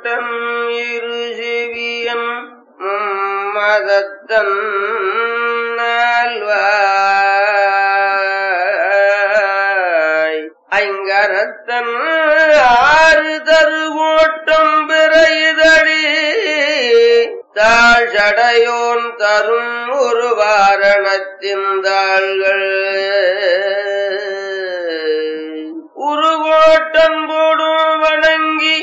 கோட்டம் இரு செவியம் மதத்தன் நால்வாய் ஐங்கரத்தன் ஆறு தருகோட்டம் பிறைதடி தாழ்சடையோன் தரும் ஒரு வாரணத்தின் தாள்கள் உருகோட்டம் போடும் வணங்கி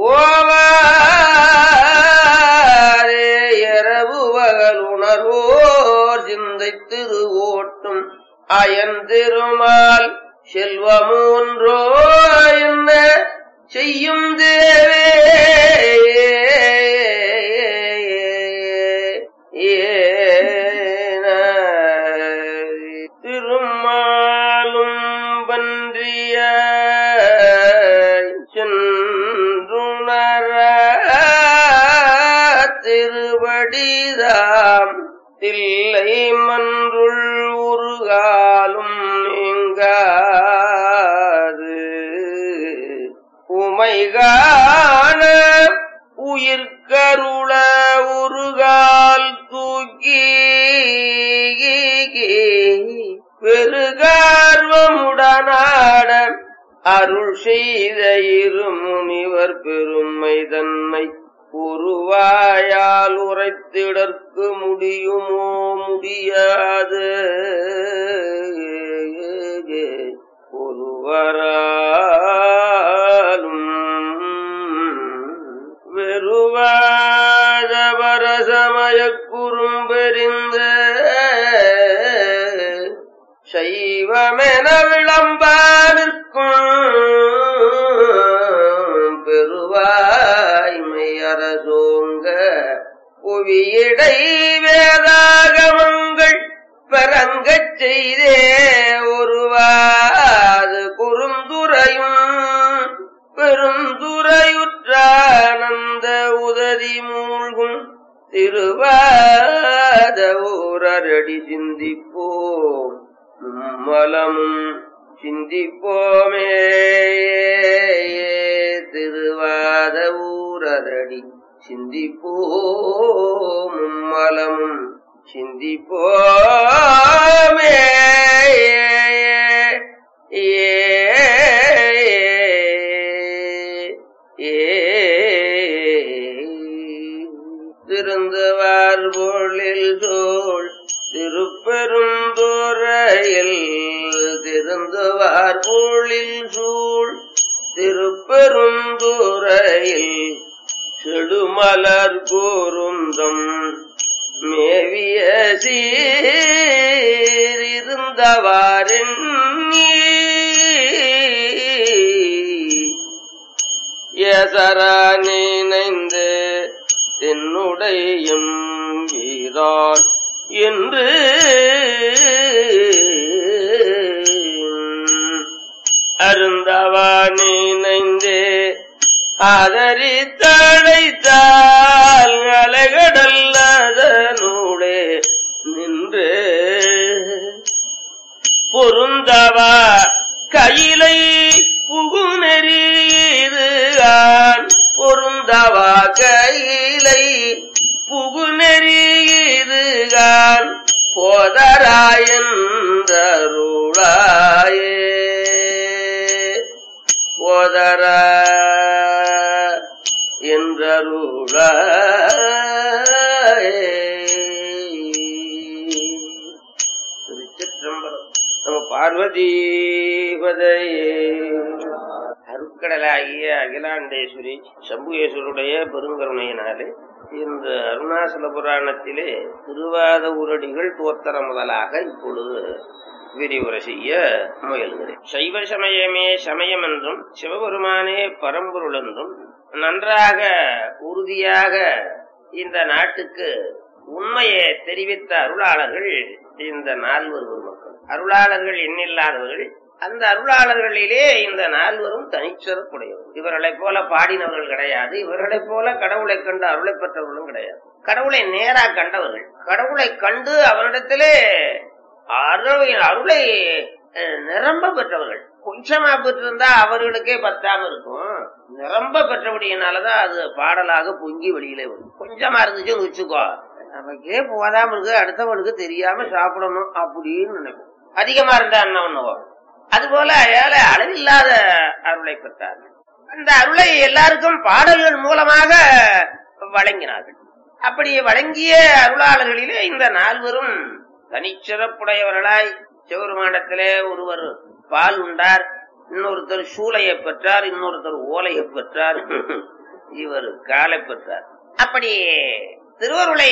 ஓவாரே இரவு பகல் உணர்வோர் சிந்தை திருவோட்டும் அயன் திருமால் செல்வமூன்றோ என்ன செய்யும் தேவே ஏன திருமாலும் பன்றிய சென்றுணர திருவடிதாம் தில்லை மன்றுள் உருகாலும் நீங்காது உமைகான உயிர்கருள உருகால் தூக்கி பெருகார்வமுடனாட அருள் செய்த இருமுனிவர் பெருமை தன்னை உருவாயால் உரைத்திடற்கு முடியுமோ முடியாது ஒருவராலும் வெறுவாத பரசமய குறும்பெறிந்த சைவமென விளம்பாவிற்கும் பெருவாய்மை அரசோங்க புவியடை வேதாகமங்கள் பரங்கச் செய்தே ஒருவாது குறுந்துரையும் பெருந்துரையுற்றானந்த உததி மூழ்கும் திருவாத ஊரடி சிந்திப்போம் மலமும் சிந்திப்போமே திருவாத ஊரடி சிந்திப்போம் மலமும் சிந்திப்போமே திருந்துவார் பொழில் சோழ் திருப்பெருந்துறையில் திருந்துவார் பொழில் சூழ் திருப்பெருந்துறையில் செடுமலர் கூறுந்தம் மேவிய சீரிருந்தவாரின் எசரா நினைந்து என்னுடையும் வீரான் என்று அருந்தவா நினைந்தே ஆதரித்தழைத்தால் அலைகடல் அதனூடே நின்று பொருந்தவா கையிலை புகுநெறியுதான் பொருந்தவா கையிலை புகுநெறியுதான் போதராயந்தருளாயே போதர என்றருளாயே திருச்சிற்றம்பலம் நம்ம பார்வதீபதை அருட்கடலாகிய அகிலாண்டேஸ்வரி சம்புகேஸ்வருடைய பெருங்கருணையினாலே இந்த அருணாசல புராணத்திலே திருவாத உரடிகள் தோத்தர முதலாக இப்பொழுது விரிவுரை செய்ய முயல்கிறேன் சைவ சமயமே சமயம் என்றும் சிவபெருமானே பரம்பொருள் என்றும் நன்றாக உறுதியாக இந்த நாட்டுக்கு உண்மையை தெரிவித்த அருளாளர்கள் இந்த நால்வர் மக்கள் அருளாளர்கள் எண்ணில்லாதவர்கள் அந்த அருளாளர்களிலே இந்த நால்வரும் தனிச்சிறப்புடையவர் இவர்களைப் போல பாடினவர்கள் கிடையாது இவர்களைப் போல கடவுளை கண்டு அருளை பெற்றவர்களும் கிடையாது கடவுளை நேரா கண்டவர்கள் கடவுளை கண்டு அவரிடத்திலே அருளை அருளை அஹ், நிரம்ப பெற்றவர்கள் கொஞ்சமா பெற்றிருந்தா அவர்களுக்கே பத்தாம இருக்கும் நிரம்ப பெற்றபடியினாலதான் அது பாடலாக பொங்கி வெளியில வரும் கொஞ்சமா இருந்துச்சுன்னு வச்சுக்கோ நமக்கே போதாம இருக்கு அடுத்தவனுக்கு தெரியாம சாப்பிடணும் அப்படின்னு நினைப்போம் அதிகமா இருந்தா என்ன பண்ணுவோம் அதுபோல ஏழை அளவில்லாத அருளை பெற்றார்கள் அந்த அருளை எல்லாருக்கும் பாடல்கள் மூலமாக வழங்கினார்கள் அப்படி வழங்கிய அருளாளர்களிலே இந்த நால்வரும் தனிச்சிறப்புடையவர்களாய் சிவருமானத்திலே ஒருவர் பால் உண்டார் இன்னொருத்தர் சூளையை பெற்றார் இன்னொருத்தர் ஓலையை பெற்றார் இவர் காலை பெற்றார் அப்படி திருவருளை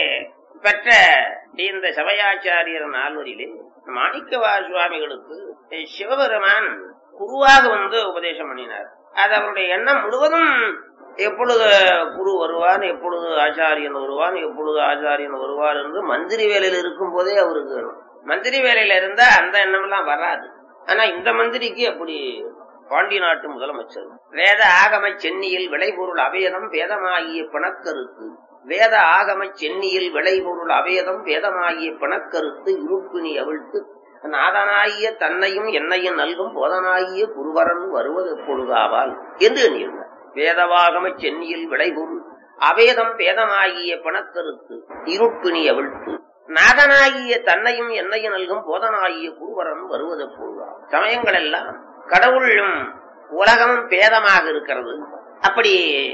பெற்ற இந்த சபையாச்சாரியர் நால்வரிலே மாணிக்கவா சுவாமிகளுக்கு சிவபெருமான் குருவாக வந்து உபதேசம் பண்ணினார் அது அவருடைய எண்ணம் முழுவதும் எப்பொழுது குரு வருவான் எப்பொழுது ஆச்சாரியன் வருவான் எப்பொழுது ஆச்சாரியன் வருவார் என்று மந்திரி வேலையில் இருக்கும் போதே அவருக்கு எண்ணம். மந்திரி வேலையில இருந்தா அந்த எண்ணம் எல்லாம் வராது ஆனா இந்த மந்திரிக்கு அப்படி பாண்டி நாட்டு முதலமைச்சர் வேத ஆகம சென்னியில் விளைபொருள் அவேதம் வேதமாகிய பிணக்கருத்து வேத ஆகம சென்னியில் விளைபொருள் அவேதம் வேதமாகிய பிணக்கருத்து இருப்பினி அவிழ்த்து நாதனாகிய தன்னையும் என்னையும் நல்கும் போதனாகிய குருவரன் வருவது எப்பொழுதாவால் என்று எண்ணியிருந்தார் வேதவாகம சென்னியில் விளைபொருள் அவேதம் வேதமாகிய பிணக்கருத்து இருப்பினி அவிழ்த்து நாதனாகிய தன்னையும் என்னையும் நல்கும் போதனாகிய குருவரன் வருவது எப்பொழுதா சமயங்கள் எல்லாம் கடவுளும் உலகமும் பேதமாக இருக்கிறது அப்படி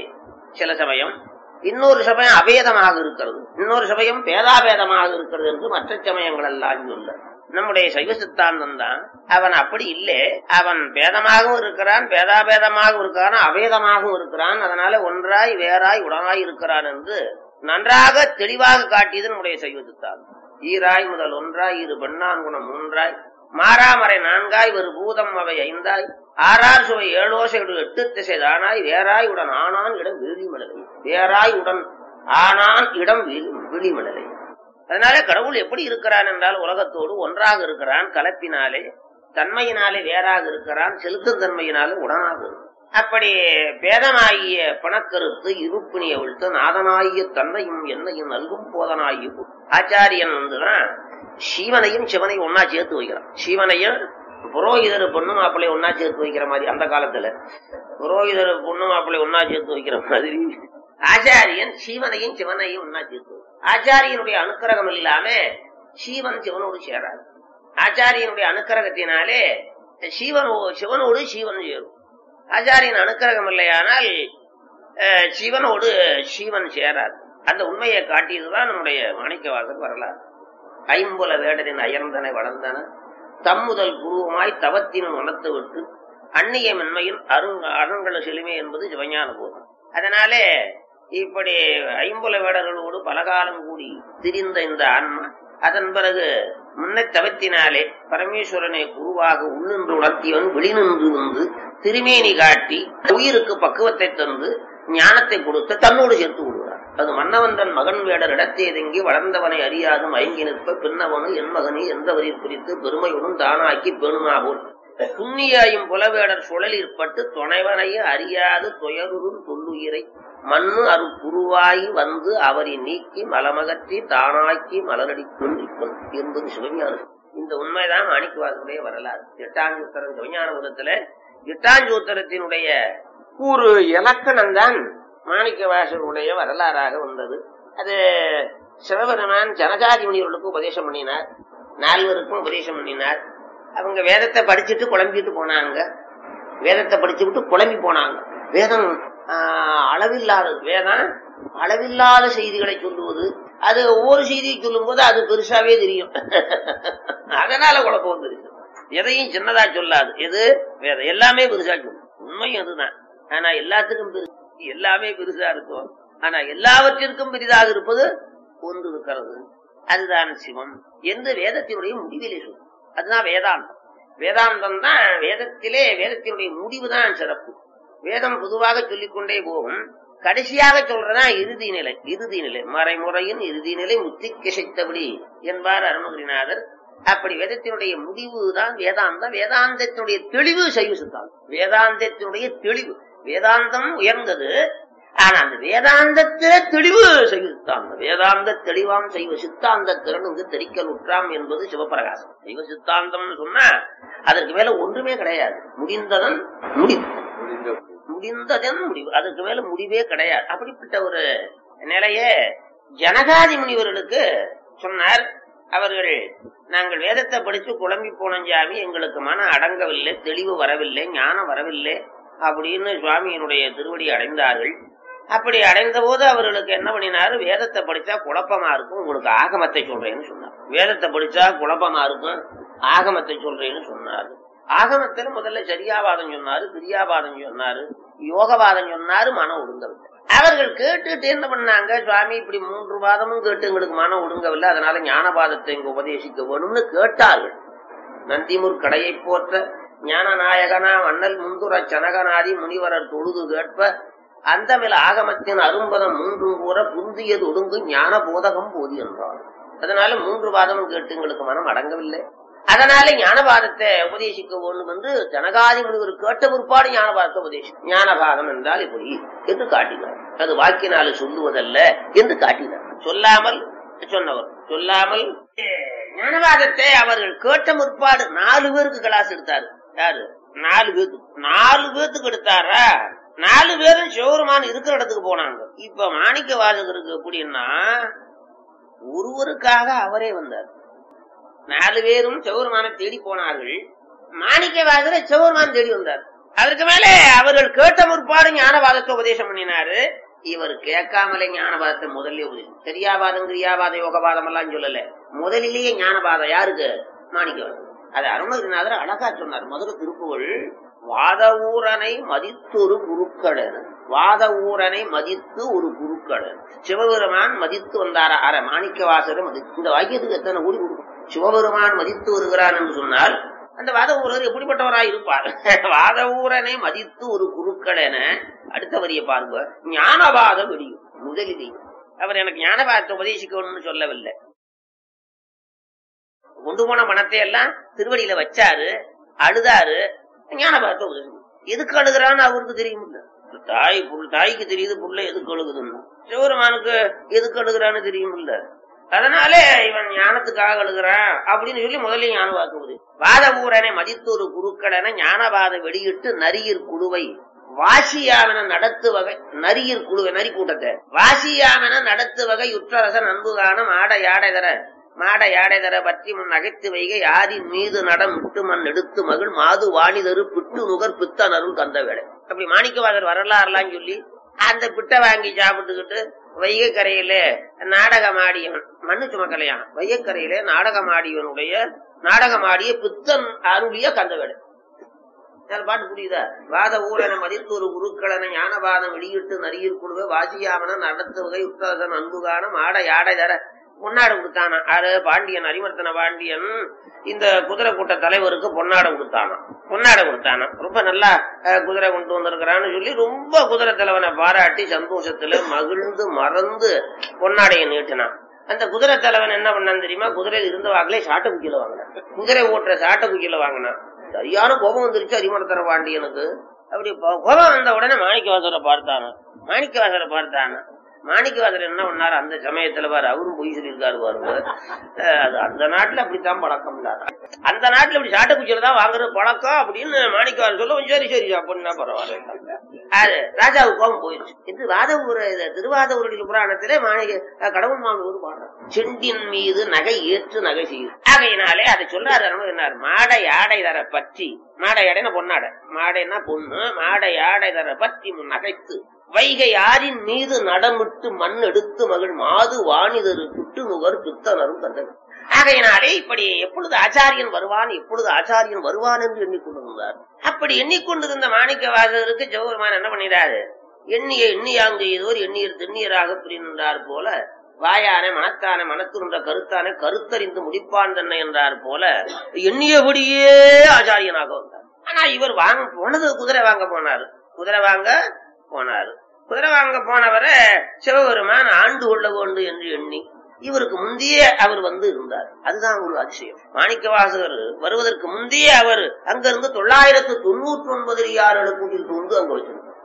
சில சமயம் இன்னொரு சமயம் அபேதமாக இருக்கிறது இன்னொரு சமயம் பேதாபேதமாக இருக்கிறது என்று மற்ற சமயங்கள் எல்லாம் சொல்ல நம்முடைய சைவ சித்தாந்தம் தான் அவன் அப்படி இல்லை அவன் பேதமாகவும் இருக்கிறான் பேதாபேதமாகவும் இருக்கிறான் அபேதமாகவும் இருக்கிறான் அதனால ஒன்றாய் வேறாய் உடனாய் இருக்கிறான் என்று நன்றாக தெளிவாக காட்டியது நம்முடைய சைவ சித்தாந்தம் ஈராய் முதல் ஒன்றாய் இரு பெண்ணான் குணம் மூன்றாய் மாறாமறை நான்காய் ஒரு பூதம் அவை ஐந்தாய் ஆறார் சுவை ஏழோசைடு எட்டு திசை தானாய் வேறாய் உடன் ஆனான் இடம் விழிமலரை வேறாய் உடன் ஆனான் இடம் விழிமலரை அதனால கடவுள் எப்படி இருக்கிறான் என்றால் உலகத்தோடு ஒன்றாக இருக்கிறான் கலப்பினாலே தன்மையினாலே வேறாக இருக்கிறான் செலுத்தும் தன்மையினாலே உடனாக இருக்கிறான். அப்படி பேதமாகிய பணக்கருத்து இருப்பினி அவிழ்த்து நாதனாகிய தன்னையும் என்னையும் நல்கும் போதனாகிய குரு. ஆச்சாரியன் வந்துதான் சிவனையும் சிவனையும் ஒன்னா சேர்த்து வைக்கிறான் சிவனையும் புரோகிதர் பொண்ணு மாப்பிள்ளை ஒன்னா சேர்த்து வைக்கிற மாதிரி அந்த காலத்துல புரோகிதர் பொண்ணு மாப்பிள்ளை ஒன்னா சேர்த்து வைக்கிற மாதிரி ஆச்சாரியன் சிவனையும் சிவனையும் ஒன்னா சேர்த்து வைக்கிறான். ஆச்சாரியனுடைய அனுக்கிரகம் இல்லாம சிவன் சிவனோடு சேராது ஆச்சாரியனுடைய அனுக்கிரகத்தினாலே சிவனோ சிவனோடு சிவன் சேரும் ஆச்சாரியன் அனுக்கிரகம் இல்லையானால் அஹ், சிவனோடு சிவன் சேராது அந்த உண்மையை காட்டியதுதான் நம்முடைய மாணிக்கவாசல் வரலாறு ஐம்புல வேடரின் அயர்ந்தனை வளர்ந்தன தம்முதல் குருவமாய் தவத்தின் உணர்த்து விட்டு அந்நிய மென்மையின் அருங் அருங்கல செழுமை என்பது சிவஞான போதம் அதனாலே இப்படி ஐம்புல வேடர்களோடு பலகாலம் கூடி திரிந்த இந்த ஆன்மா அதன் பிறகு முன்னை தவத்தினாலே பரமேஸ்வரனை குருவாக உள்ளின்று உணர்த்தியவன் வெளிநின்று வந்து திருமேனி காட்டி உயிருக்கு பக்குவத்தை தந்து ஞானத்தை கொடுத்து தன்னோடு சேர்த்து விடுவார் அது மன்னவன் தன் மகன் வேடர் இடத்தே தங்கி வளர்ந்தவனை அறியாது மயங்கி நிற்ப பின்னவனு என் மகனி என்றவரில் குறித்து பெருமையுடன் தானாக்கி பெருமாவோல் புண்ணியாயும் புலவேடர் சுழலிற்பட்டு துணைவனையும் அறியாது துயருறும் தொல்லுயிரை மண்ணு அரு குருவாய் வந்து அவரை நீக்கி மலமகற்றி தானாக்கி மலரடிக்குள் நிற்கும் என்பது சிவஞானம் இந்த உண்மைதான் மாணிக்கவாசனுடைய வரலாறு எட்டாஞ்சூத்திரம் சிவஞானபுரத்துல எட்டாஞ்சூத்திரத்தினுடைய ஒரு இலக்கணம் தான் மாணிக்கவாசனுடைய வரலாறாக வந்தது அது சிவபெருமான் ஜனகாதி முனிவர்களுக்கு உபதேசம் பண்ணினார் நால்வருக்கும் உபதேசம் பண்ணினார் அவங்க வேதத்தை படிச்சுட்டு குழம்பிட்டு போனாங்க வேதத்தை படிச்சு விட்டு குழம்பி போனாங்க வேதம் ஆஹ், அளவில்லாதது வேதம் அளவில்லாத செய்திகளை சொல்லுவது அது ஒவ்வொரு செய்தியை சொல்லும் போது அது பெருசாவே தெரியும் அதனால குழப்பம் வந்துருச்சு எதையும் சின்னதா சொல்லாது எது வேதம் எல்லாமே பெருசா சொல்லும் உண்மையும் அதுதான் ஆனா எல்லாத்துக்கும் பெருசு எல்லாமே பெருசா இருக்கும் ஆனா எல்லாவற்றிற்கும் பெரிதாக இருப்பது ஒன்று இருக்கிறது அதுதான் சிவம் என்று வேதத்தினுடைய முடிவிலே சொல்லும் அதுதான் வேதாந்தம் வேதாந்தம் தான் வேதத்திலே வேதத்தினுடைய முடிவு தான் சிறப்பு வேதம் பொதுவாக சொல்லிக்கொண்டே போகும் கடைசியாக சொல்றதா இறுதி நிலை இறுதி நிலை மறைமுறையின் இறுதி நிலை முத்தி கிசைத்தபடி என்பார் அருணகிரிநாதர் அப்படி வேதத்தினுடைய முடிவு தான் வேதாந்தம் வேதாந்தத்தினுடைய தெளிவு சைவ சித்தாந்தம் வேதாந்தத்தினுடைய தெளிவு வேதாந்தம் உயர்ந்தது ஆனா அந்த வேதாந்தத்தில தெளிவு செய்வ சித்தாந்தம் வேதாந்த தெளிவாம் செய்வ சித்தாந்த திறனுக்கு தெரிக்க நுற்றாம் என்பது சிவபிரகாசம் செய்வ சித்தாந்தம்னு சொன்னா அதற்கு மேல ஒன்றுமே கிடையாது முடிந்ததன் முடிவு முடிந்ததன் முடிவு அதுக்கு மேல முடிவே கிடையாது அப்படிப்பட்ட ஒரு நிலையே ஜனகாதி முனிவர்களுக்கு சொன்னார் அவர்கள் நாங்கள் வேதத்தை படிச்சு குழம்பி போனோம் சாமி எங்களுக்கு மன அடங்கவில்லை தெளிவு வரவில்லை ஞானம் வரவில்லை அப்படின்னு சுவாமியினுடைய திருவடி அடைந்தார்கள் அப்படி அடைந்த போது அவர்களுக்கு என்ன பண்ணினாரு வேதத்தை படிச்சா குழப்பமா இருக்கும் உங்களுக்கு ஆகமத்தை சொல்றேன்னு சொன்னார் வேதத்தை படிச்சா குழப்பமா இருக்கும் ஆகமத்தை சொல்றேன்னு சொன்னார் ஆகமத்துல முதல்ல சரியாவாதம் சொன்னாரு கிரியாவாதம் சொன்னாரு யோகவாதம் சொன்னாரு மனம் ஒடுங்கவில்லை அவர்கள் கேட்டுட்டு என்ன பண்ணாங்க சுவாமி இப்படி மூன்று வாதமும் கேட்டு எங்களுக்கு மனம் ஒடுங்கவில்லை அதனால ஞானபாதத்தை இங்க உபதேசிக்க வேணும்னு கேட்டார்கள் நந்திமுர் கடையை போற்ற ஞான நாயகனா மன்னல் முந்துர சனகநாதி முனிவரர் தொழுது கேட்ப அந்த மேல ஆகமத்தின் அரும்பதம் மூன்றும் கூற புந்தியது ஒடுங்கு ஞான போதகம் போதி என்றார் அதனால மூன்று வாதமும் கேட்டு எங்களுக்கு மனம் அடங்கவில்லை அதனால ஞானபாதத்தை உபதேசிக்க வேண்டும் என்று ஜனகாதி முனிவர் கேட்ட பிற்பாடு ஞானபாதத்தை உபதேசிக்கும் ஞானபாதம் என்றால் இப்படி என்று காட்டினார் அது வாக்கினால சொல்லுவதல்ல என்று காட்டினார் சொல்லாமல் சொன்னவர் சொல்லாமல் ஞானவாதத்தை அவர்கள் கேட்ட முற்பாடு நாலு பேருக்கு கிளாஸ் எடுத்தாரு யாரு நாலு பேருக்கு நாலு பேத்துக்கு எடுத்தாரா நாலு பேரும் சிவருமான் இருக்கிற இடத்துக்கு போனாங்க இப்ப மாணிக்க வாசகருக்கு எப்படின்னா ஒருவருக்காக அவரே வந்தார் நாலு பேரும் சிவருமான தேடி போனார்கள் மாணிக்க வாசகர் சிவருமான் தேடி வந்தார் அதற்கு மேல அவர்கள் கேட்ட முற்பாடு ஞானவாதத்தை உபதேசம் பண்ணினாரு இவர் கேட்காமலே ஞானபாதத்தை முதல்ல உபதேசம் தெரியாபாதம் கிரியாபாதம் யோகபாதம் எல்லாம் சொல்லல முதலிலேயே ஞானபாதம் யாருக்கு மாணிக்கவாதம் அது அருணகிரிநாதர் அழகா சொன்னார் முதல்ல திருப்புகழ் வாத ஊரனை மதித்தொரு குருக்கடன் வாத ஊரனை மதித்து ஒரு குருக்கடன் சிவபெருமான் மதித்து வந்தார அற மாணிக்க வாசகர் மதித்து இந்த வாக்கியத்துக்கு எத்தனை கூடி கொடுக்கும் சிவபெருமான் மதித்து வருகிறான் என்று சொன்னால் அந்த வாத ஊரர் எப்படிப்பட்டவராய் இருப்பார் வாத ஊரனை மதித்து ஒரு குருக்கடன அடுத்த வரிய பாருங்க ஞானவாதம் வெளியும் முதலிலே அவர் எனக்கு ஞானவாதத்தை உபதேசிக்கணும்னு சொல்லவில்லை கொண்டு போன பணத்தை எல்லாம் திருவடியில வச்சாரு அழுதாரு ஞானபாதத்தை உதவி எதுக்கு அழுகிறான்னு அவருக்கு தெரியும் தாய் புல் தாய்க்கு தெரியுது புள்ள எதுக்கு அழுகுதுன்னு சிவருமானுக்கு எதுக்கு அழுகிறான்னு தெரியும் இல்ல அதனால இவன் ஞானத்துக்காக அழுகிறான் அப்படின்னு சொல்லி முதல்ல ஞானவாக்குவது வாத ஊரனை மதித்தொரு குருக்கடனை ஞானவாத வெளியிட்டு நரியிற் குழுவை வாசியாமன நடத்து வகை நரியிற் குழுவை நரி கூட்டத்தை வாசியாமன நடத்து வகை உற்றரசன் அன்பு காணும் ஆடை யாடை தர மாட யாடை தர பற்றி முன் நகைத்து வைகை ஆதின் மீது நடம் விட்டு மண் எடுத்து மகள் மாது வாணிதரு பிட்டு நுகர் பித்தனரும் தந்த வேலை அப்படி மாணிக்கவாதர் வரலாறுலாம் சொல்லி அந்த பிட்டை வாங்கி சாப்பிட்டுக்கிட்டு வைகை கரையில நாடகமாடியவன் மண்ணு சுமக்கலையான் வைகை கரையில நாடகமாடியவனுடைய நாடகமாடிய பித்தன் அருளிய கந்தவேடு பாட்டு புரியுதா வாத ஊரன மதித்து ஒரு குருக்களன ஞானபாதம் வெளியிட்டு நரியில் குழுவை வாசியாமன நடத்துவகை உத்தரசன் அன்புகானம் ஆட யாடை தர பொன்னாடு கொடுத்தானா ஆறு பாண்டியன் அரிமர்த்தன பாண்டியன் இந்த குதிரை கூட்ட தலைவருக்கு பொன்னாடை கொடுத்தானா பொன்னாடை கொடுத்தானா ரொம்ப நல்லா குதிரை கொண்டு வந்திருக்கிறான்னு சொல்லி ரொம்ப குதிரை தலைவனை பாராட்டி சந்தோஷத்துல மகிழ்ந்து மறந்து பொன்னாடையை நீட்டினான் அந்த குதிரை தலைவன் என்ன பண்ணான்னு தெரியுமா குதிரையில் இருந்த வாக்கிலே சாட்டை குக்கில வாங்கினான் குதிரை ஓட்டுற சாட்டை குக்கில வாங்கினான் சரியான கோபம் வந்துருச்சு அரிமர்த்தன பாண்டியனுக்கு அப்படி கோபம் வந்த உடனே மாணிக்கவாசரை பார்த்தானா மாணிக்கவாசரை பார்த்தானா மாணிக்கவாசர் என்ன பண்ணாரு அந்த சமயத்துல பாரு அவரும் பொய் சொல்லியிருக்காரு பாருங்க அது அந்த நாட்டுல அப்படித்தான் பழக்கம் இல்லாத அந்த நாட்டுல இப்படி சாட்டை குச்சியில தான் வாங்குறது பழக்கம் அப்படின்னு மாணிக்கவாசர் சொல்ல சரி சரி அப்படின்னா பரவாயில்ல அது ராஜாவுக்கு கோபம் போயிடுச்சு இது வாத ஊர் திருவாத ஊரடியில் புராணத்திலே மாணிக்க கடவுள் மாமூர் பாடுறார் செண்டின் மீது நகை ஏற்று நகை செய்யுது ஆகையினாலே அதை சொல்லாரு என்ன மாடை ஆடை தர பற்றி மாடை ஆடைனா பொன்னாடை மாடைனா பொண்ணு மாடை ஆடை தர பற்றி முன் நகைத்து வைகை ஆறின் மீது நடமிட்டு மண் எடுத்து மகள் மாது வாணிதரு புட்டு நுகர் பித்தனரும் தந்தனர் ஆகையினாலே இப்படி எப்பொழுது ஆச்சாரியன் வருவான் எப்பொழுது ஆச்சாரியன் வருவான் என்று எண்ணிக்கொண்டிருந்தார் அப்படி எண்ணிக்கொண்டிருந்த மாணிக்க வாசகருக்கு ஜெகபெருமான் என்ன பண்ணிடாரு எண்ணிய எண்ணியாங்க ஏதோர் எண்ணியர் திண்ணியராக புரிந்தார் போல வாயானை மனத்தானை மனத்திருந்த கருத்தானை கருத்தறிந்து முடிப்பான் தன்னை என்றார் போல எண்ணியபடியே ஆச்சாரியனாக வந்தார் ஆனா இவர் வாங்க போனது குதிரை வாங்க போனாரு குதிரை வாங்க போனாரு குதிரை வாங்க போனவரை சிவபெருமான் ஆண்டு கொள்ள வேண்டும் என்று எண்ணி இவருக்கு முந்தையே அவர் வந்து இருந்தார் அதுதான் ஒரு அதிசயம் மாணிக்க வாசகர் வருவதற்கு முந்தையே அவர் அங்கிருந்து தொள்ளாயிரத்து தொண்ணூற்றி ஒன்பது யாரோட கூட்டிட்டு வந்து அங்க வச்சிருந்தார்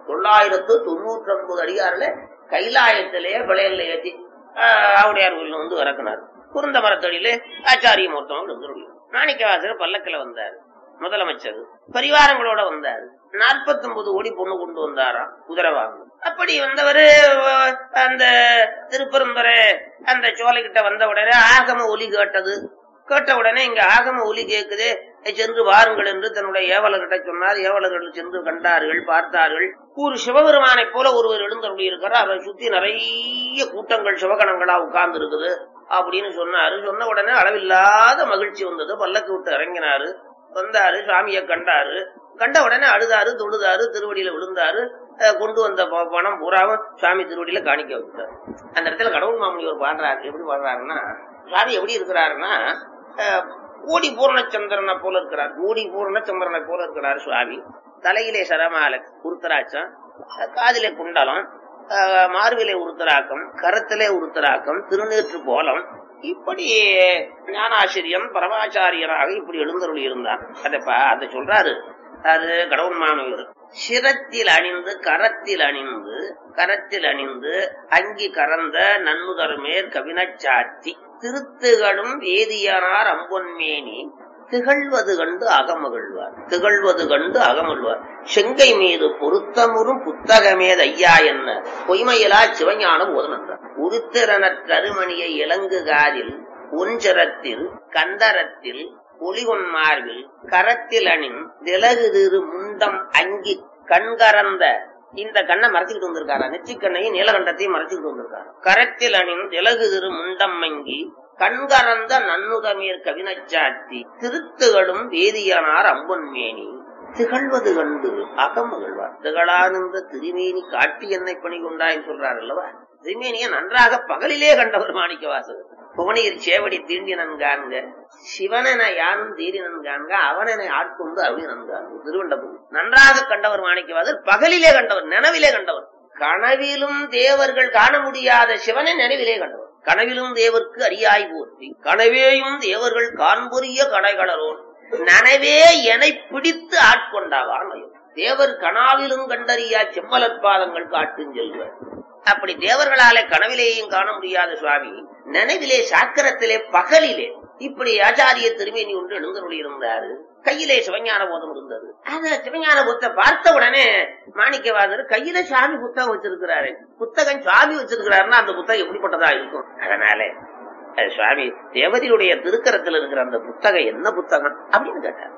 தொள்ளாயிரத்து தொண்ணூற்றி ஒன்பது அடியாரில் கைலாயத்திலேயே பிள்ளைகளை ஏற்றி ஆவுடையார் கோயில் வந்து இறக்குனார் குருந்த மரத்தடியிலே ஆச்சாரிய மூர்த்தம் இருந்துருடைய மாணிக்கவாசர் பல்லக்கில் வந்தார் முதலமைச்சர் பரிவாரங்களோட வந்தார் நாற்பத்தி ஒன்பது கோடி பொண்ணு கொண்டு வந்தாராம் குதிரை வாங்க அப்படி வந்தவரு அஹ், அந்த திருப்பெருந்துறை அந்த சோலைகிட்ட வந்த உடனே ஆகம ஒலி கேட்டது கேட்ட உடனே இங்க ஆகம ஒலி கேக்குது சென்று வாருங்கள் என்று தன்னுடைய ஏவலர்கிட்ட சொன்னார் ஏவலர்கள் சென்று கண்டார்கள் பார்த்தார்கள் ஒரு சிவபெருமானைப் போல ஒருவர் எழுந்தருளி இருக்கிறார் அவரை சுத்தி நிறைய கூட்டங்கள் சிவகணங்களா உட்கார்ந்து இருக்குது அப்படின்னு சொன்னாரு சொன்ன உடனே அளவில்லாத மகிழ்ச்சி வந்தது பல்லக்கு விட்டு இறங்கினாரு வந்தாரு சாமியை கண்டாரு கண்ட உடனே அழுதாரு தொழுதாரு திருவடியில விழுந்தாரு அஹ் கொண்டு வந்த ப- பணம் பூராவும் சாமி திருவடியில காணிக்க வச்சாரு அந்த இடத்துல கடவுள் மாமனிவர் பாடுறாரு எப்படி பாடுறாருன்னா சாமி எப்படி இருக்கிறாருன்னா அஹ், கோடி பூர்ணச்சந்திரனை போல இருக்கிறார் கோடி பூர்ணச்சந்திரனை போல இருக்கிறார் சுவாமி தலையிலே சரமாலை உருத்தராட்சம் அஹ், காதிலே குண்டலம் அஹ், மார்பிலே உருத்தராக்கம் கரத்திலே உருத்தராக்கம் திருநேற்று கோலம் இப்படி ஞானாசிரியம் பரமாச்சாரியராக இப்படி எழுந்தருளி இருந்தார் அதப்ப அதை சொல்றாரு அது கடவுள் மாணவர் சிரத்தில் அணிந்து கரத்தில் அணிந்து கரத்தில் அணிந்து அங்கி கறந்த நன்முதர் மேற் கவினச்சாத்தி திருத்துகளும் வேதியனார் அம்பொன்மேனி திகழ்வது கண்டு அகமகிழ்வார் திகழ்வது கண்டு அகமகிழ்வார் செங்கை மீது பொருத்தமுறும் புத்தகமேது ஐயா என்ன பொய்மையிலா சிவஞானம் ஓதனந்தார் உருத்திரனற் கருமணியை இலங்கு காதில் ஒஞ்சரத்தில் கந்தரத்தில் ஒளிகொன் மார்பில் கரத்தில் அணின் திலகு திரு முண்டம் அங்கி கண்கறந்த இந்த கண்ணை மறைச்சுக்கிட்டு வந்திருக்காரா நெற்றிக்கண்ணையும் நீலகண்டத்தையும் மறைச்சுக்கிட்டு வந்திருக்காரு கரத்தில் அணின் திலகு திரு முண்டம் அங்கி கண்கறந்த நன்னுதமீர் கவினச்சாத்தி திருத்துகளும் வேதியனார் அம்பொன்மேனி திகழ்வது கண்டு அகமகிழ்வார் திகழானந்த திருமேனி காட்டி என்னை பணி கொண்டாய் சொல்றார் அல்லவா திருமேனியை நன்றாக பகலிலே கண்டவர் மாணிக்கவாசகர் புவனியில் சேவடி தீண்டினன் காண்க சிவனென யானும் தீரினன் காண்க அவனென ஆட்கொண்டு அருளினன் காண்க திருவண்டபுரி நன்றாக கண்டவர் மாணிக்கவாசர் பகலிலே கண்டவர் நினைவிலே கண்டவர் கனவிலும் தேவர்கள் காண முடியாத சிவனை நினைவிலே கண்டவர் கனவிலும் தேவர்க்கு அரியாய் போற்றி கனவேயும் தேவர்கள் காண்புரிய கடைகளரோன் நனவே எனை பிடித்து ஆட்கொண்டாவான் தேவர் கனாவிலும் கண்டறியா செம்மலர் பாதங்கள் காட்டும் செல்வர் அப்படி தேவர்களாலே கனவிலேயும் காண முடியாத சுவாமி நினைவிலே சாக்கரத்திலே பகலிலே இப்படி ஆச்சாரிய திருமேனி ஒன்று எழுந்தருளி இருந்தாரு கையிலே சிவஞான போதம் இருந்தது அந்த சிவஞான புத்த பார்த்த உடனே மாணிக்கவாதர் கையில சாமி புத்தகம் வச்சிருக்கிறாரு புத்தகம் சுவாமி வச்சிருக்கிறாருன்னா அந்த புத்தகம் எப்படிப்பட்டதா இருக்கும் அதனால அது சுவாமி தேவதியுடைய திருக்கரத்தில் இருக்கிற அந்த புத்தகம் என்ன புத்தகம் அப்படின்னு கேட்டார்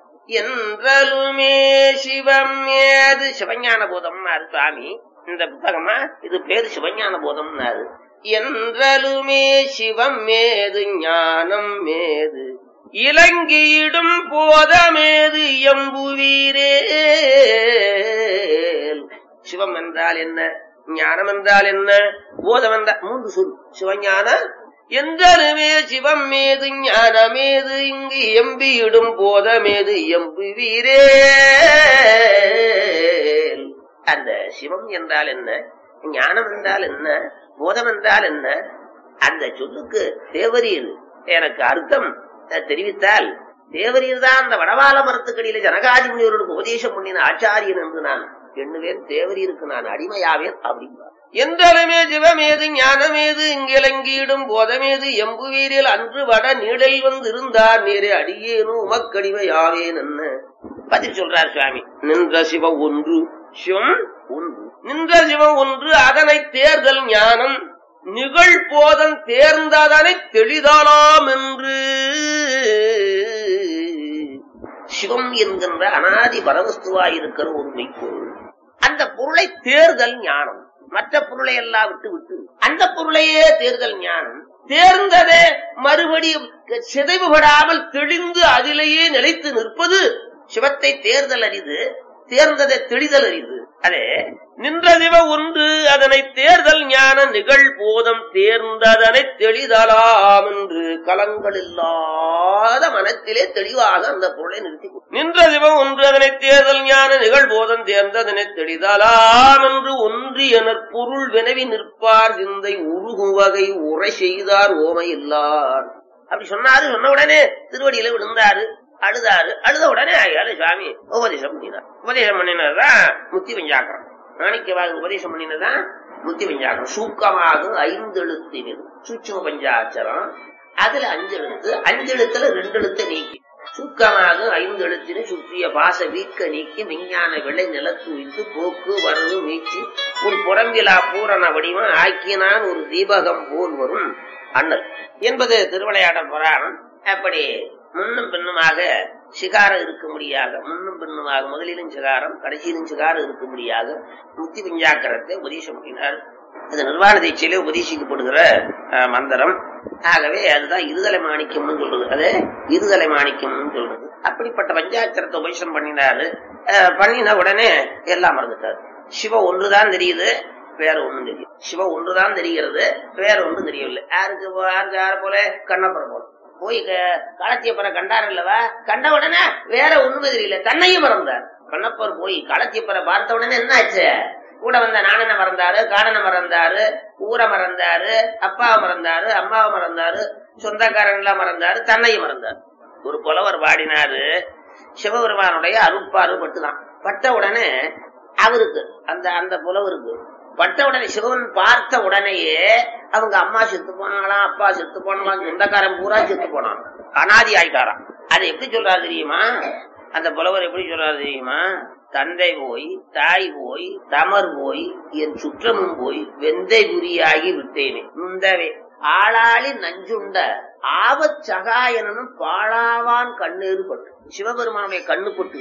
என்றலுமே சிவம் ஏது சிவஞான போதம்னாரு சுவாமி இந்த புத்தகமா இது பேரு சிவஞான போதம்னாரு என்றலுமே சிவம் மேது ஞானம் மேது இலங்கியிடும் போதமேது எம்புவீரே சிவம் என்றால் என்ன ஞானம் என்றால் என்ன போதம் என்றால் மூன்று சொல் சிவஞான எந்தருமே சிவம் மேது ஞானமேது இங்கு எம்பியிடும் போதமேது எம்புவீரே அந்த சிவம் என்றால் என்ன ஞானம் என்றால் என்ன போதம் என்றால் என்ன அந்த சொல்லுக்கு தேவரீர் எனக்கு அர்த்தம் தெரிவித்தால் தேவரீர் தான் அந்த வடவால மரத்துக்கடியில ஜனகாதி முனிவர்களுக்கு உபதேசம் பண்ணின ஆச்சாரியன் என்று நான் எண்ணுவேன் தேவரீருக்கு நான் அடிமையாவேன் அப்படின்பார் எந்தளமே சிவமேது ஞானமேது இங்கிலங்கீடும் போதமேது எம்புவீரில் அன்று வட நீடல் வந்திருந்தார் நேரே அடியேனும் உமக்கடிமையாவேன் என்ன பதில் சொல்றார் சுவாமி நின்ற சிவம் ஒன்று சிவம் ஒன்று நின்ற சிவம் ஒன்று அதனை தேர்தல் ஞானம் நிகழ் போதம் தேர்ந்ததனை தெளிதலாம் என்று சிவம் என்கின்ற அனாதி பரவஸ்துவாய் இருக்கிற ஒரு மெய்ப்பொருள் அந்த பொருளை தேர்தல் ஞானம் மற்ற பொருளை எல்லாம் விட்டு விட்டு அந்த பொருளையே தேர்தல் ஞானம் தேர்ந்ததே மறுபடியும் சிதைவுபடாமல் தெளிந்து அதிலேயே நிலைத்து நிற்பது சிவத்தை தேர்தல் அரிது தேர்ந்ததை தெளிதல் அரிது அதே நின்ற சிவ ஒன்று அதனை தேர்தல் ஞான நிகழ் போதம் தேர்ந்ததனை தெளிதலாம் என்று கலங்கள் இல்லாத மனத்திலே தெளிவாக அந்த பொருளை நிறுத்தி நின்ற சிவம் ஒன்று அதனை தேர்தல் ஞான நிகழ் போதம் தேர்ந்ததனை தெளிதலாம் என்று ஒன்றியனர் பொருள் வினவி நிற்பார் சிந்தை உருகும் வகை உரை செய்தார் ஓமை இல்லார் அப்படி சொன்னாரு சொன்ன உடனே திருவடியில விழுந்தாரு அழுதாரு அழுத உடனே ஆயாரு சுவாமி உபதேசம் பண்ணினார் உபதேசம் பண்ணினார்தான் முத்தி பஞ்சாக்கரம் மாணிக்கவாக உபதேசம் பண்ணினதான் புத்தி பஞ்சாக்கம் சூக்கமாகும் ஐந்து எழுத்து சூட்சும பஞ்சாட்சரம் அதுல அஞ்சு எழுத்து அஞ்சு எழுத்துல ரெண்டு எழுத்தை நீக்கி சுக்கமாக ஐந்து எழுத்தினை சுற்றிய பாச வீக்க நீக்கி விஞ்ஞான விளை நிலத்து வைத்து போக்கு வரவு மீட்சி உன் புறம்பிலா பூரண வடிவம் ஆக்கினான் ஒரு தீபகம் போல் வரும் அண்ணல் என்பது திருவிளையாடல் புராணம் அப்படி முன்னும் பின்னுமாக சிகாரம் இருக்கும்படியாக முன்னும் பின்னுமாக முதலிலும் சிகாரம் கடைசியிலும் சிகாரம் இருக்கும்படியாக முத்தி பஞ்சாக்கரத்தை உபதேசம் பண்ணினார் அது நிர்வாண தீட்சையிலே உபதேசிக்கப்படுகிற அஹ், மந்திரம் ஆகவே அதுதான் இருதலை மாணிக்கம்னு சொல்றது அது இருதலை மாணிக்கம்னு சொல்றது அப்படிப்பட்ட பஞ்சாட்சரத்தை உபதேசம் பண்ணினாரு அஹ், பண்ணின உடனே எல்லாம் மறந்துட்டாரு சிவ ஒன்றுதான் தெரியுது வேற ஒண்ணும் தெரியும் சிவ ஒன்றுதான் தெரிகிறது வேற ஒன்றும் தெரியவில்லை யாருக்கு போ- யாருக்கு யார போல கண்ணப்பர் போல போய் காலத்தியப்பரை கண்டார் அல்லவா கண்ட உடனே வேற ஒண்ணுமே தெரியல தன்னையும் மறந்தார் கண்ணப்பர் போய் காலத்தியப்பரை பார்த்த உடனே என்ன ஆச்சு கூட வந்த நாணனை மறந்தாரு காணனை மறந்தாரு ஊரை மறந்தாரு அப்பாவை மறந்தாரு அம்மாவை மறந்தாரு சொந்தக்காரன் எல்லாம் மறந்தாரு தன்னையும் மறந்தாரு ஒரு புலவர் பாடினாரு சிவபெருமானுடைய அருட்பாறு பட்டுதான் பட்ட உடனே அவருக்கு அந்த அந்த புலவருக்கு பட்ட உடனே சிவன் பார்த்த உடனேயே அவங்க அம்மா செத்து போனாங்களாம் அப்பா செத்து போனாங்களாம் சொந்தக்காரன் பூரா செத்து போனாங்க அனாதி ஆயிட்டாராம் அதை எப்படி சொல்றாரு தெரியுமா அந்த புலவர் எப்படி சொல்றாரு தெரியுமா தந்தை போய் தாய் போய் தமர் போய் என் சுற்றமும் போய் வெந்தை குறியாகி விட்டேனே நுந்தவே ஆளாளி நஞ்சுண்ட ஆபத் சகாயனும் பாழாவான் கண்ணீர் பட்டு சிவபெருமானுடைய கண்ணு பட்டு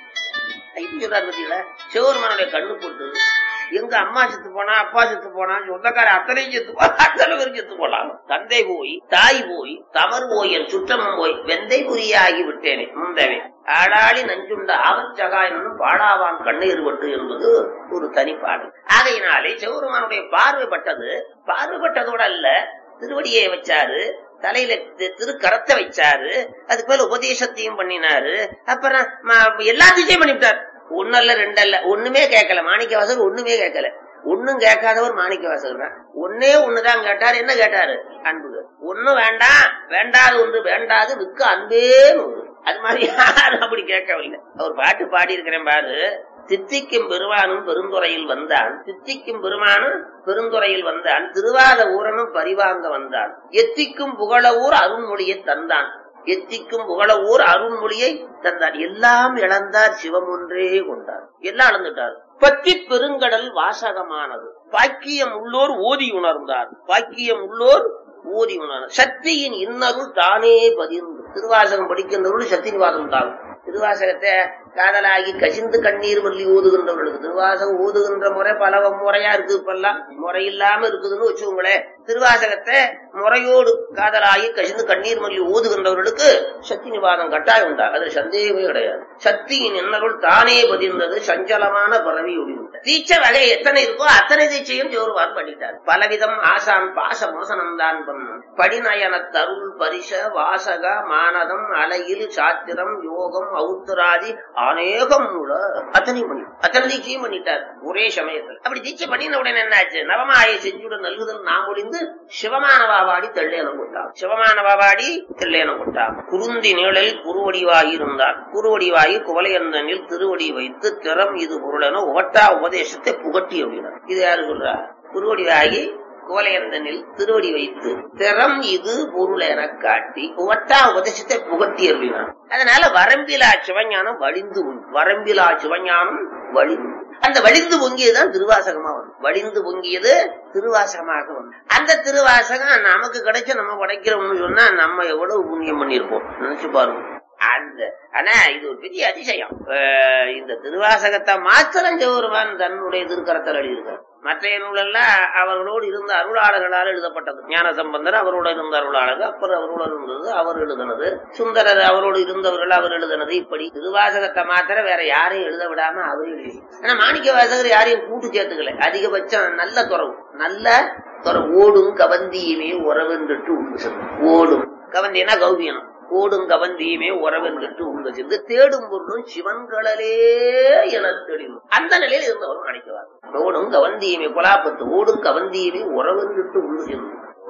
இப்படி சொல்றாரு பார்த்தீங்களா சிவபெருமானுடைய கண்ணு போட்டு எங்க அம்மா செத்து போனா அப்பா செத்து போனா சொந்தக்கார அத்தனையும் செத்து போனா அத்தனை பேரும் செத்து போலாம் தந்தை போய் தாய் போய் தமர் போய் என் சுற்றமும் போய் வெந்தை குறியாகி விட்டேனே முந்தவே ஆடாளி நஞ்சுண்ட ஆபச்சகாயனும் பாடாவான் கண்ணீர் பட்டு என்பது ஒரு தனிப்பாடு ஆகையினாலே சிவபெருமானுடைய பார்வைப்பட்டது பார்வைப்பட்டதோட அல்ல திருவடியை வச்சாரு தலையில தி- திருக்கரத்தை வச்சாரு அதுக்கு மேல உபதேசத்தையும் பண்ணினாரு அப்புறம் ம- எல்லாத்தையும் பண்ணிவிட்டார் ஒன்னல்ல ரெண்டல்ல ஒண்ணுமே கேட்கல மாணிக்க வாசகர் ஒண்ணுமே கேட்கல ஒண்ணும் கேட்காதவர் மாணிக்க வாசகர் தான் ஒன்னே ஒண்ணுதான் கேட்டார் என்ன கேட்டாரு அன்பு ஒண்ணும் வேண்டாம் வேண்டாது ஒன்று வேண்டாது மிக்க அன்பே நூறு அது மாதிரி யாரும் அப்படி கேட்கவில்லை அவர் பாட்டு பாடி இருக்கிறேன் பாரு தித்திக்கும் பெருமானும் பெருந்துறையில் வந்தான் தித்திக்கும் பெருமானும் பெருந்துறையில் வந்தான் திருவாத ஊரனும் பரிவாங்க வந்தான் எத்திக்கும் புகழவூர் அருண்மொழியை தந்தான் எத்திக்கும் புகழவூர் அருண்மொழியை தந்தார் எல்லாம் இழந்தார் சிவம் ஒன்றே கொண்டார் எல்லாம் இழந்துட்டார் பத்தி பெருங்கடல் வாசகமானது பாக்கியம் உள்ளோர் ஓதி உணர்ந்தார் பாக்கியம் உள்ளோர் ஓதி உணர்ந்தார் சக்தியின் இன்னருள் தானே பதிந்து திருவாசகம் படிக்கின்றவர்கள் சக்தி நிவாதம் தான் திருவாசகத்தை காதலாகி கசிந்து கண்ணீர் வள்ளி ஓதுகின்றவர்களுக்கு திருவாசகம் ஓதுகின்ற முறை பல முறையா இருக்கு இப்பெல்லாம் முறை இல்லாம இருக்குதுன்னு வச்சுக்கோங்களேன் திருவாசகத்தை முறையோடு காதலாகி கசிந்து கண்ணீர் மல்லி ஓதுகின்றவர்களுக்கு சக்தி நிவாதம் கட்டாயம் உண்டா அது சந்தேகமே கிடையாது சக்தியின் இன்னருள் தானே பதிந்தது சஞ்சலமான பரவி ஒளிந்த தீட்சை வகை எத்தனை இருக்கோ அத்தனை தீட்சையும் ஜோருவார் பண்ணிட்டார் பலவிதம் ஆசான் பாச மோசனம் தான் பண்ணும் படிநயன தருள் பரிச வாசக மானதம் அலையில் சாத்திரம் யோகம் ஔத்தராதி அநேகம் உள்ள அத்தனை பண்ணி அத்தனை தீட்சையும் பண்ணிட்டார் ஒரே சமயத்தில் அப்படி தீட்சை பண்ணின உடனே என்னாச்சு நவமாயை செஞ்சுடன் நல்குதல் நாம் ஒளிந்து சிவமான பாபாடி தெள்ளேனம் கொண்டான் சிவமான பாபாடி தெள்ளேனம் கொண்டான் குருந்தி நிழலில் குருவடிவாகி இருந்தான் குருவடிவாகி குவலையந்தனில் திருவடி வைத்து திறம் இது பொருளென உவட்டா உபதேசத்தை புகட்டி அப்படின்னார் இது யாரு சொல்றா குருவடிவாகி குவலையந்தனில் திருவடி வைத்து திறம் இது பொருள் என காட்டி உவட்டா உபதேசத்தை புகட்டி அப்படின்னார் அதனால வரம்பிலா சிவஞானம் வழிந்து உண்- வரம்பிலா சிவஞானம் வழிந்து அந்த வழிந்து பொங்கியதுதான் திருவாசகமா வரும் வழிந்து பொங்கியது திருவாசகமாக வரும் அந்த திருவாசகம் நமக்கு கிடைச்ச நம்ம படைக்கிறோம்னு சொன்னா நம்ம எவ்வளவு புண்ணியம் பண்ணிருப்போம் நினைச்சு பாருங்க அந்த ஆனா இது ஒரு பெரிய அதிசயம் அஹ் இந்த திருவாசகத்தை மாத்திரம் ஜெவருமான் தன்னுடைய திருக்கரத்தில் எழுதியிருக்கார் மற்ற நூலெல்லாம் அவர்களோடு இருந்த அருளாளர்களால் எழுதப்பட்டது ஞான சம்பந்தர் அவரோட இருந்த அருளாளர் அப்புறம் அவரோட இருந்தது அவர் எழுதினது சுந்தரர் அவரோடு இருந்தவர்கள் அவர் எழுதினது இப்படி திருவாசகத்தை மாத்திரம் வேற யாரையும் எழுத விடாம அவர் எழுதி ஆனா மாணிக்க வாசகர் யாரையும் கூட்டு சேர்த்துக்கல அதிகபட்சம் நல்ல துறவு நல்ல துறவு ஓடும் கவந்தியுமே உறவென்றுட்டு உண்டு செல்லும் ஓடும் கவந்தினா கௌபியனம் ஓடும் கவந்தியுமே உறவென்றுட்டு உண்டு சென்று தேடும் பொருளும் சிவன்களே என தெளிவு அந்த நிலையில் இருந்தவரும் அழைக்குவார் ஓடும் கவந்தியுமே குலாப்பத்து ஓடும் கவந்தியுமே உறவென்றுட்டு உண்டு சென்று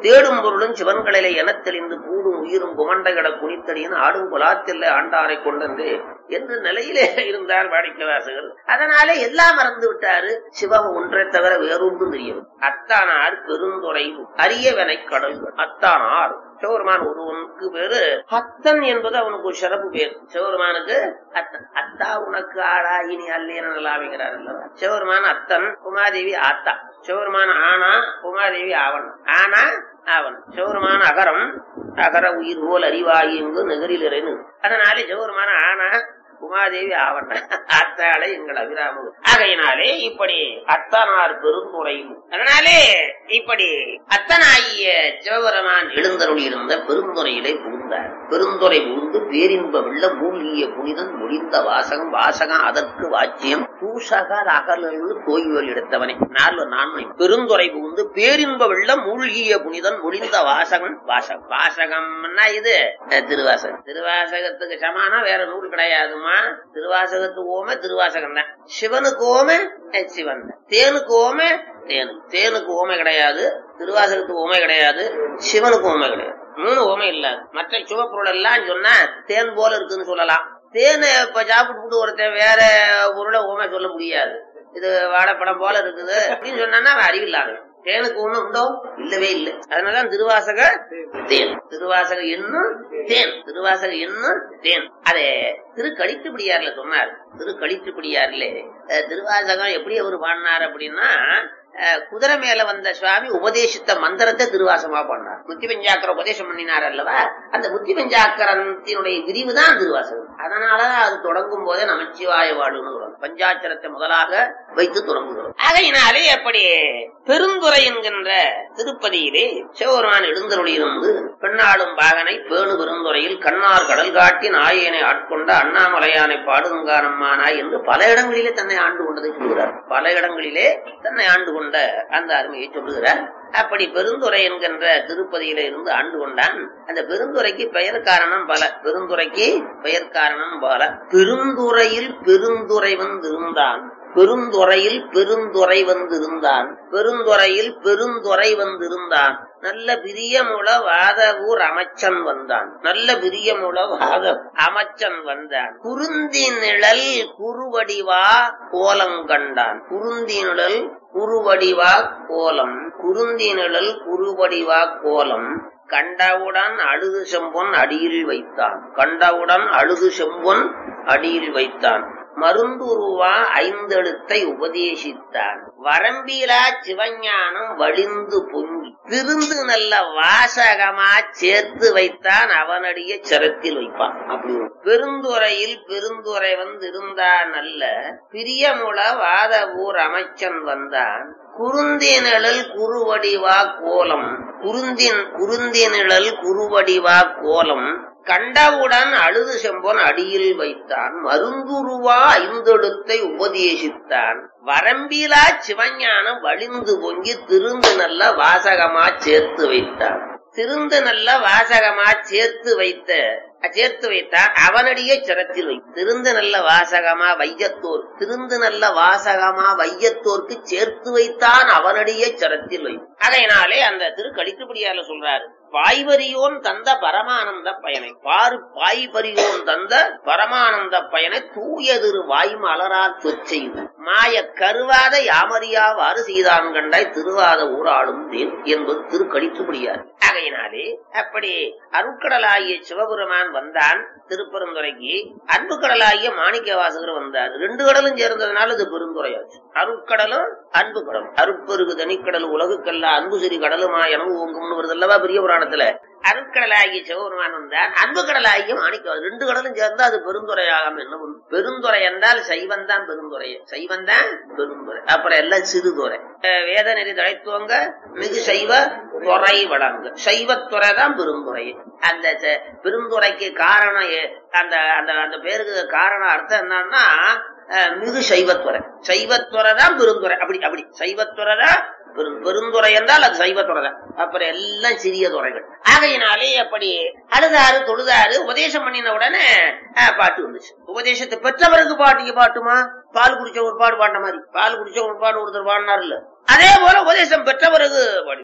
தேடும் பொருளும் சிவன்களிலே எனத் தெளிந்து கூடும் உயிரும் குமண்டைகட குனித்தடியின் ஆடும் குலாத்தில்லை ஆண்டாரை கொண்டது என்ற நிலையிலே இருந்தார் வாடிக்கவாசகர் அதனாலே எல்லாம் மறந்து விட்டாரு சிவம் ஒன்றை தவிர வேறொன்றும் தெரியும் அத்தானார் பெருந்துறை அரியவனை கடல் அத்தானார் சிவபெருமான் ஒருவனுக்கு பேரு அத்தன் என்பது அவனுக்கு ஒரு சிறப்பு பேர் சிவபெருமானுக்கு அத்தன் அத்தா உனக்கு ஆடா இனி அல்லேன நல்லாமிங்கிறார் அல்லவா சிவபெருமான் அத்தன் உமாதேவி ஆத்தா சிவபெருமான் ஆனா உமாதேவி ஆவன் ஆனா அவன் சிவபெருமான அகரம் அகர உயிர் போல் அறிவாயி எங்கு நெகரில் இறைனு அதனாலே சிவபெருமான ஆனா உமாதேவி ஆவண்ண அத்தாளை எங்கள் அபிராமு ஆகையினாலே இப்படி அத்தனார் பெருந்துறையும் அதனாலே இப்படி அத்தனாகிய சிவபெருமான் எழுந்தருளி இருந்த பெருந்துறையிலே புகுந்தார் பெருந்துறை புகுந்து பேரின்ப வெள்ள மூழ்கிய புனிதன் முடிந்த வாசகம் வாசகம் அதற்கு வாச்சியம் பூசகால் அகலு தோய்வல் எடுத்தவனை நாலு நான்மை பெருந்துறை புகுந்து பேரின்ப வெள்ள மூழ்கிய புனிதன் முடிந்த வாசகம் வாசகம் வாசகம்னா இது அஹ், திருவாசகம் திருவாசகத்துக்கு சமானம் வேற நூல் கிடையாதுமா திருவாசகத்துக்கு ஓம திருவாசகம் தான் சிவனுக்கு ஓம அஹ், சிவன் தான் தேனுக்கு ஓம தேனு தேனுக்கு ஓமை கிடையாது திருவாசகத்துக்கு ஓமை கிடையாது சிவனுக்கு ஓமை கிடையாது மூணு ஓமை இல்லாது மற்ற சிவப்பொருள் எல்லாம் சொன்னா தேன் போல இருக்குன்னு சொல்லலாம் தேனை இப்ப சாப்பிட்டு ஒருத்தன் வேற பொருளை ஓமை சொல்ல முடியாது இது வாழைப்பழம் போல இருக்குது அப்படின்னு சொன்னா அவன் அறிவில்லாதவன் தேனுக்கு ஒண்ணு உண்டோ இல்லவே இல்லை அதனாலதான் திருவாசக தேன் திருவாசக என்னும் தேன் திருவாசக என்னும் தேன் அதே திரு கழித்துப்படியார்ல சொன்னார் திரு கழித்துப்படியார்ல அஹ், திருவாசகம் எப்படி அவர் பாடினார் அப்படின்னா அஹ், குதிரை மேல வந்த சுவாமி உபதேசித்த மந்திரத்தை திருவாசகமா பண்ணார் முத்தி பஞ்சாக்கர உபதேசம் பண்ணினார் அல்லவா அந்த முத்தி பஞ்சாக்கரத்தினுடைய விரிவு தான் திருவாசகம் அதனால அது தொடங்கும் போதே நமச்சிவாய வாழுன்னு சொல்றோம். பஞ்சாட்சரத்தை முதலாக வைத்து தொடங்குகிறோம் ஆகையினாலே அப்படி பெருந்துறை என்கின்ற திருப்பதியிலே சிவபெருமான் எழுந்தருளி இருந்து பெண்ணாளும் பாகனை பேணு பெருந்துறையில் கண்ணார் கடல் காட்டி நாயனை ஆட்கொண்ட அண்ணாமலையானை பாடுங்கானம்மானாய் என்று பல இடங்களிலே தன்னை ஆண்டு கொண்டதை சொல்கிறார் பல இடங்களிலே தன்னை ஆண்டு கொண்ட அந்த அருமையை சொல்லுகிறார் அப்படி பெருந்துறை என்கின்ற திருப்பதியில இருந்து ஆண்டு கொண்டான் அந்த பெருந்துறைக்கு பெயர் காரணம் பல பெருந்துறைக்கு பெயர் காரணம் பல பெருந்துறையில் பெருந்துறை வந்திருந்தான் பெருந்துறையில் பெருந்துறை வந்திருந்தான் பெருந்துறையில் பெருந்துறை வந்திருந்தான் நல்ல பிரியமுள வாத ஊர் அமைச்சன் வந்தான் நல்ல பிரியமுள வாத அமைச்சன் வந்தான் குருந்தி நிழல் குறுவடிவா கோலம் கண்டான் குருந்தி நிழல் குறுவடிவா கோலம் குருந்தி நிழல் குறுவடிவா கோலம் கண்டவுடன் அழுது செம்பொன் அடியில் வைத்தான் கண்டவுடன் அழுது செம்பொன் அடியில் வைத்தான் மருந்துருவா ஐந்தெழுத்தை உபதேசித்தான் வரம்பிலா சிவஞானம் வழிந்து பொங்கி திருந்து நல்ல வாசகமா சேர்த்து வைத்தான் அவனடிய சிரத்தில் வைப்பான் அப்படி ஒரு பெருந்துறையில் பெருந்துறை வந்து இருந்தான் நல்ல பிரியமுள வாத ஊர் அமைச்சன் வந்தான் குருந்தினிழல் குறுவடிவா கோலம் குருந்தின் குருந்தினிழல் குறுவடிவா கோலம் கண்டவுடன் அழுது செம்பொன் அடியில் வைத்தான் மருந்துருவா ஐந்தெழுத்தை உபதேசித்தான் வரம்பிலா சிவஞானம் வழிந்து பொங்கி திருந்து நல்ல வாசகமா சேர்த்து வைத்தான் திருந்து நல்ல வாசகமா சேர்த்து வைத்த சேர்த்து வைத்தான் அவனடியே சிரத்தில் வை திருந்து நல்ல வாசகமா வையத்தோர் திருந்து நல்ல வாசகமா வையத்தோர்க்கு சேர்த்து வைத்தான் அவனடியே சிரத்தில் வை அதனாலே அந்த திரு கழித்துப்படியால சொல்றாரு பாய்வரியோன் தந்த பரமானந்த பயனை பாரு பாய்வரியோன் தந்த பரமானந்த பயனை தூயதிரு வாய்மலரால் சொச்செய்து மாய கருவாத யாமறியாவாறு செய்தான் கண்டாய் திருவாத ஊராடும் தேன் என்பது திரு கழித்துப்படியார் ஆகையினாலே அப்படி அருட்கடலாகிய சிவபெருமான் வந்தான் திருப்பெருந்துறைக்கு அன்பு கடலாகிய மாணிக்க வாசகர் வந்தார் ரெண்டு கடலும் சேர்ந்ததுனால இது பெருந்துறையாச்சு அருட்கடலும் அன்பு கடலும் அருட்பெருகு தனிக்கடல் உலகுக்கெல்லாம் அன்பு சிறி கடலுமா என ஓங்கும்னு வருது அல்லவா பெரிய புராணத்துல அருட்கடலாகிய சிவபெருமான் வந்தார் அன்பு கடலாகிய மாணிக்க ரெண்டு கடலும் சேர்ந்தா அது பெருந்துறையாகாம என்ன பண்ணும்? பெருந்துறை என்றால் சைவன் தான் பெருந்துறை சைவன் தான் பெருந்துறை அப்புறம் எல்லாம் சிறுதுறை அஹ் வேத நெறி தழைத்துவங்க மிகு சைவ துறை வழங்கு சைவத்துறை தான் பெருந்துறை அந்த ச- பெருந்துறைக்கு காரணம் எ- அந்த அந்த அந்த பேருக்கு காரணம் அர்த்தம் என்னன்னா அஹ், மிகு சைவத்துறை சைவத்துறை தான் பெருந்துறை அப்படி அப்படி சைவத்துறை தான் பெரும் பெருந்துறை என்றால் அது சைவத்துறை தான் அப்புறம் எல்லாம் சிறிய துறைகள் ஆகையினாலே அப்படி அழுதாரு தொழுதாரு உபதேசம் பண்ணின உடனே அஹ், பாட்டு வந்துச்சு உபதேசத்தை பெற்றவருக்கு பாட்டிக்கு பாட்டுமா பால் குடிச்ச ஒரு பாடு பாடின மாதிரி பால் குடிச்ச ஒரு பாடு ஒருத்தர் பாடினார் இல்ல அதே போல உபதேசம் பெற்றவருக்கு பாடி